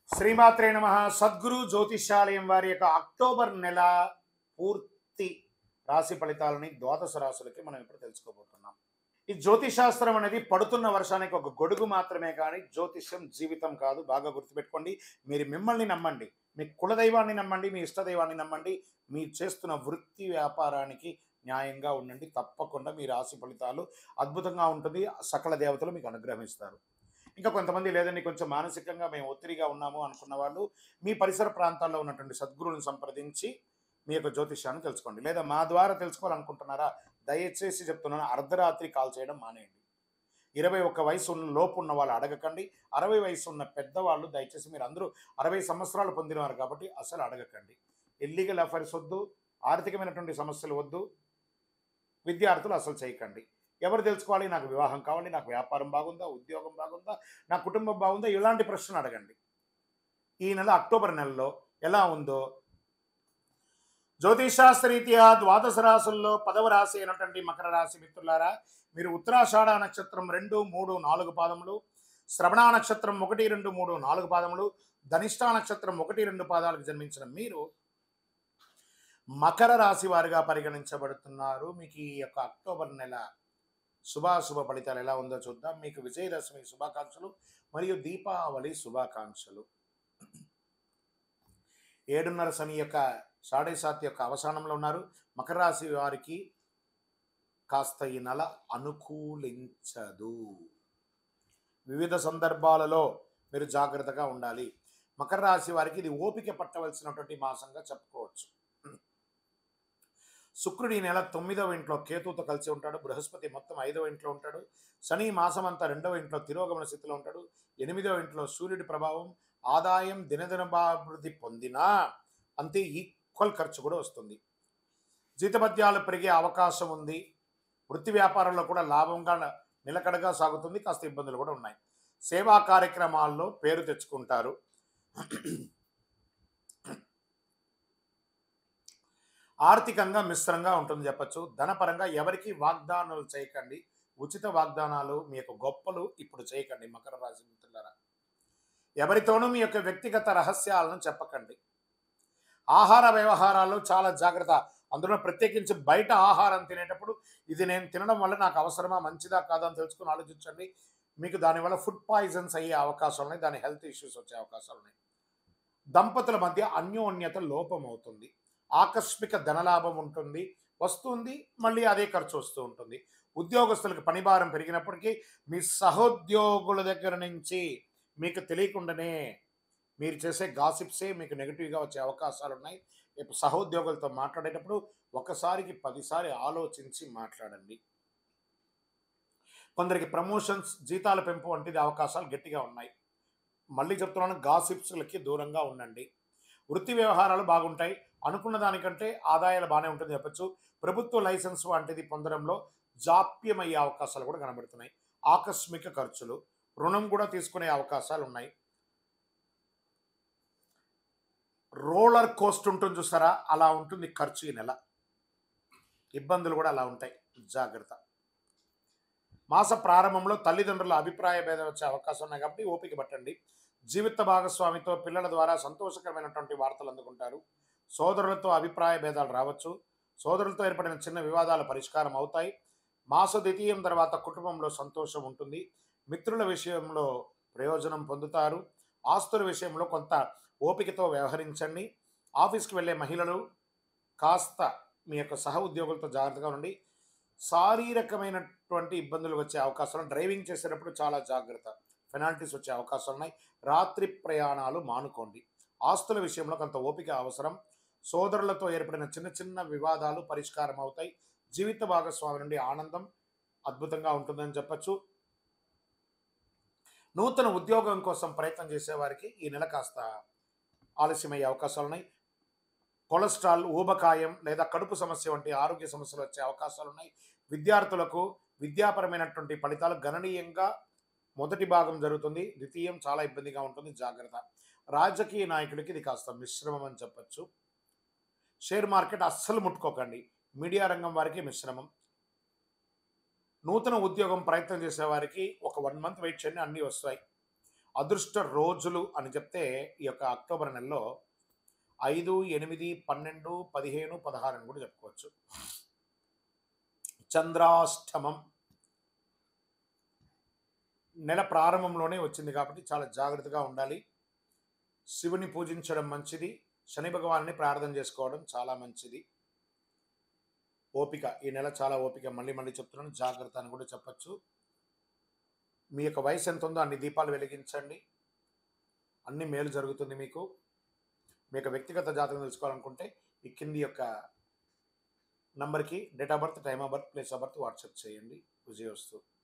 శ్రీమాత్రే నమ సద్గురు జ్యోతిష్యాలయం వారి యొక్క అక్టోబర్ నెల పూర్తి రాశి ఫలితాలని ద్వాదశ రాశులకి మనం ఇప్పుడు తెలుసుకోబోతున్నాం ఈ జ్యోతిశాస్త్రం అనేది పడుతున్న వర్షానికి ఒక గొడుగు మాత్రమే కానీ జ్యోతిష్యం జీవితం కాదు బాగా గుర్తుపెట్టుకోండి మీరు మిమ్మల్ని నమ్మండి మీ కులదైవాన్ని నమ్మండి మీ ఇష్టదైవాన్ని నమ్మండి మీరు చేస్తున్న వృత్తి వ్యాపారానికి న్యాయంగా ఉండండి తప్పకుండా మీ రాశి ఫలితాలు అద్భుతంగా ఉంటుంది సకల దేవతలు మీకు అనుగ్రహిస్తారు ఇంకా కొంతమంది లేదండి కొంచెం మానసికంగా మేము ఒత్తిడిగా ఉన్నాము అనుకున్న వాళ్ళు మీ పరిసర ప్రాంతాల్లో ఉన్నటువంటి సద్గురువుని సంప్రదించి మీ యొక్క జ్యోతిష్యాన్ని తెలుసుకోండి లేదా మా ద్వారా తెలుసుకోవాలనుకుంటున్నారా దయచేసి చెప్తున్నాను అర్ధరాత్రి కాల్ చేయడం మానేయండి ఇరవై ఒక్క వయసు ఉన్న లోపు ఉన్న వాళ్ళు అడగకండి అరవై వయసు ఉన్న పెద్దవాళ్ళు దయచేసి మీరు అందరూ అరవై సంవత్సరాలు పొందినవారు కాబట్టి అసలు అడగకండి ఇల్లీగల్ అఫైర్స్ వద్దు ఆర్థికమైనటువంటి సమస్యలు వద్దు విద్యార్థులు అసలు చేయకండి ఎవరు తెలుసుకోవాలి నాకు వివాహం కావాలి నాకు వ్యాపారం బాగుందా ఉద్యోగం బాగుందా నా కుటుంబం బాగుందా ఇలాంటి ప్రశ్నలు అడగండి ఈ నెల అక్టోబర్ నెలలో ఎలా ఉందో జ్యోతిషాస్త్రరీత్యా ద్వాదశ రాశుల్లో పదవ రాశి అయినటువంటి మకర రాశి మిత్రులారా మీరు ఉత్తరాషాఢ నక్షత్రం రెండు మూడు నాలుగు పాదములు శ్రవణ నక్షత్రం ఒకటి రెండు మూడు నాలుగు పాదములు ధనిష్ట నక్షత్రం ఒకటి రెండు పాదాలకు జన్మించిన మీరు మకర రాశి వారిగా పరిగణించబడుతున్నారు మీకు ఈ యొక్క అక్టోబర్ నెల శుభాశుభ ఫలితాలు ఎలా ఉందో చూద్దాం మీకు విజయదశమి శుభాకాంక్షలు మరియు దీపావళి శుభాకాంక్షలు ఏడున్నర శని యొక్క సాడే సాత్ యొక్క అవసానంలో ఉన్నారు మకర రాశి వారికి కాస్త ఈ నెల అనుకూలించదు వివిధ సందర్భాలలో మీరు జాగ్రత్తగా ఉండాలి మకర రాశి వారికి ఇది ఓపిక పట్టవలసినటువంటి మాసంగా చెప్పుకోవచ్చు శుక్రుడు ఈ నెల తొమ్మిదవ ఇంట్లో కేతుతో కలిసి ఉంటాడు బృహస్పతి మొత్తం ఐదవ ఇంట్లో ఉంటాడు శని మాసం అంతా రెండవ ఇంట్లో తిరోగమన స్థితిలో ఉంటాడు ఎనిమిదవ ఇంట్లో సూర్యుడి ప్రభావం ఆదాయం దినదినభాభివృద్ధి పొందినా అంతే ఈక్వల్ ఖర్చు కూడా వస్తుంది జీతభత్యాలు పెరిగే అవకాశం ఉంది వృత్తి వ్యాపారంలో కూడా లాభంగా నిలకడగా సాగుతుంది కాస్త ఇబ్బందులు కూడా ఉన్నాయి సేవా కార్యక్రమాల్లో పేరు తెచ్చుకుంటారు ఆర్థికంగా మిశ్రంగా ఉంటుంది చెప్పచ్చు ధనపరంగా ఎవరికి వాగ్దానాలు చేయకండి ఉచిత వాగ్దానాలు మీ యొక్క గొప్పలు ఇప్పుడు చేయకండి మకర రాశి మిత్రులారా ఎవరితోనూ మీ యొక్క వ్యక్తిగత రహస్యాలను చెప్పకండి ఆహార వ్యవహారాల్లో చాలా జాగ్రత్త అందులో ప్రత్యేకించి బయట ఆహారం తినేటప్పుడు ఇది నేను తినడం వల్ల నాకు అవసరమా మంచిదా కాదా అని తెలుసుకుని ఆలోచించండి మీకు దానివల్ల ఫుడ్ పాయిజన్స్ అయ్యే అవకాశాలు ఉన్నాయి దాని హెల్త్ ఇష్యూస్ వచ్చే అవకాశాలు ఉన్నాయి దంపతుల మధ్య అన్యోన్యత లోపం అవుతుంది ఆకస్మిక ధనలాభం ఉంటుంది వస్తుంది మళ్ళీ అదే ఖర్చు వస్తూ ఉంటుంది ఉద్యోగస్తులకు పనిభారం పెరిగినప్పటికీ మీ సహోద్యోగుల దగ్గర నుంచి మీకు తెలియకుండానే మీరు చేసే గాసిప్సే మీకు నెగిటివ్గా వచ్చే అవకాశాలు ఉన్నాయి ఇప్పుడు సహోద్యోగులతో మాట్లాడేటప్పుడు ఒకసారికి పదిసారి ఆలోచించి మాట్లాడండి కొందరికి ప్రమోషన్స్ జీతాల పెంపు వంటిది అవకాశాలు గట్టిగా ఉన్నాయి మళ్ళీ చెప్తున్నాను గాసిప్స్లకి దూరంగా ఉండండి వృత్తి వ్యవహారాలు బాగుంటాయి అనుకున్న దానికంటే ఆదాయాలు బాగానే ఉంటుంది చెప్పచ్చు ప్రభుత్వ లైసెన్స్ వంటిది పొందడంలో జాప్యమయ్యే అవకాశాలు కూడా కనబడుతున్నాయి ఆకస్మిక ఖర్చులు రుణం కూడా తీసుకునే అవకాశాలు ఉన్నాయి రోలర్ కోస్ట్ ఉంటుంది చూస్తారా అలా ఉంటుంది ఖర్చు ఈ నెల ఇబ్బందులు కూడా అలా ఉంటాయి జాగ్రత్త మాస ప్రారంభంలో తల్లిదండ్రుల అభిప్రాయ భేదం వచ్చే అవకాశం ఉన్నాయి కాబట్టి ఓపిక పట్టండి జీవిత భాగస్వామితో పిల్లల ద్వారా సంతోషకరమైనటువంటి వార్తలు అందుకుంటారు సోదరులతో అభిప్రాయ భేదాలు రావచ్చు సోదరులతో ఏర్పడిన చిన్న వివాదాలు పరిష్కారం అవుతాయి మాస ద్వితీయం తర్వాత కుటుంబంలో సంతోషం ఉంటుంది మిత్రుల విషయంలో ప్రయోజనం పొందుతారు ఆస్తుల విషయంలో కొంత ఓపికతో వ్యవహరించండి ఆఫీస్కి వెళ్ళే మహిళలు కాస్త మీ యొక్క సహ ఉద్యోగులతో జాగ్రత్తగా ఉండి శారీరకమైనటువంటి ఇబ్బందులు వచ్చే అవకాశాలు డ్రైవింగ్ చేసేటప్పుడు చాలా జాగ్రత్త పెనాల్టీస్ వచ్చే అవకాశాలు ఉన్నాయి రాత్రి ప్రయాణాలు మానుకోండి ఆస్తుల విషయంలో కొంత ఓపిక అవసరం సోదరులతో ఏర్పడిన చిన్న చిన్న వివాదాలు పరిష్కారం అవుతాయి జీవిత భాగస్వామి నుండి ఆనందం అద్భుతంగా ఉంటుందని చెప్పచ్చు నూతన ఉద్యోగం కోసం ప్రయత్నం చేసేవారికి ఈ నెల కాస్త ఆలస్యమయ్యే అవకాశాలు ఉన్నాయి కొలెస్ట్రాల్ ఊబకాయం లేదా కడుపు సమస్య వంటి ఆరోగ్య సమస్యలు వచ్చే అవకాశాలు ఉన్నాయి విద్యార్థులకు విద్యాపరమైనటువంటి ఫలితాలు గణనీయంగా మొదటి భాగం జరుగుతుంది ద్వితీయం చాలా ఇబ్బందిగా ఉంటుంది జాగ్రత్త రాజకీయ నాయకుడికి ఇది కాస్త మిశ్రమం అని చెప్పచ్చు షేర్ మార్కెట్ అస్సలు ముట్టుకోకండి మీడియా రంగం వారికి మిశ్రమం నూతన ఉద్యోగం ప్రయత్నం చేసే వారికి ఒక వన్ మంత్ వెయిట్ చేయండి అన్నీ వస్తాయి అదృష్ట రోజులు అని చెప్తే ఈ యొక్క అక్టోబర్ నెలలో ఐదు ఎనిమిది పన్నెండు పదిహేను పదహారు అని కూడా చెప్పుకోవచ్చు చంద్రాష్టమం నెల ప్రారంభంలోనే వచ్చింది కాబట్టి చాలా జాగ్రత్తగా ఉండాలి శివుని పూజించడం మంచిది శని భగవాన్ని ప్రార్థన చేసుకోవడం చాలా మంచిది ఓపిక ఈ నెల చాలా ఓపిక మళ్ళీ మళ్ళీ చెప్తున్నాను జాగ్రత్త అని కూడా చెప్పచ్చు మీ యొక్క వయసు ఎంత ఉందో అన్ని దీపాలు వెలిగించండి అన్ని మేలు జరుగుతుంది మీకు మీ యొక్క వ్యక్తిగత జాతకం తెలుసుకోవాలనుకుంటే ఈ కింది యొక్క నంబర్కి date of birth time of birth place of birth WhatsApp చేయండి విజయవస్తు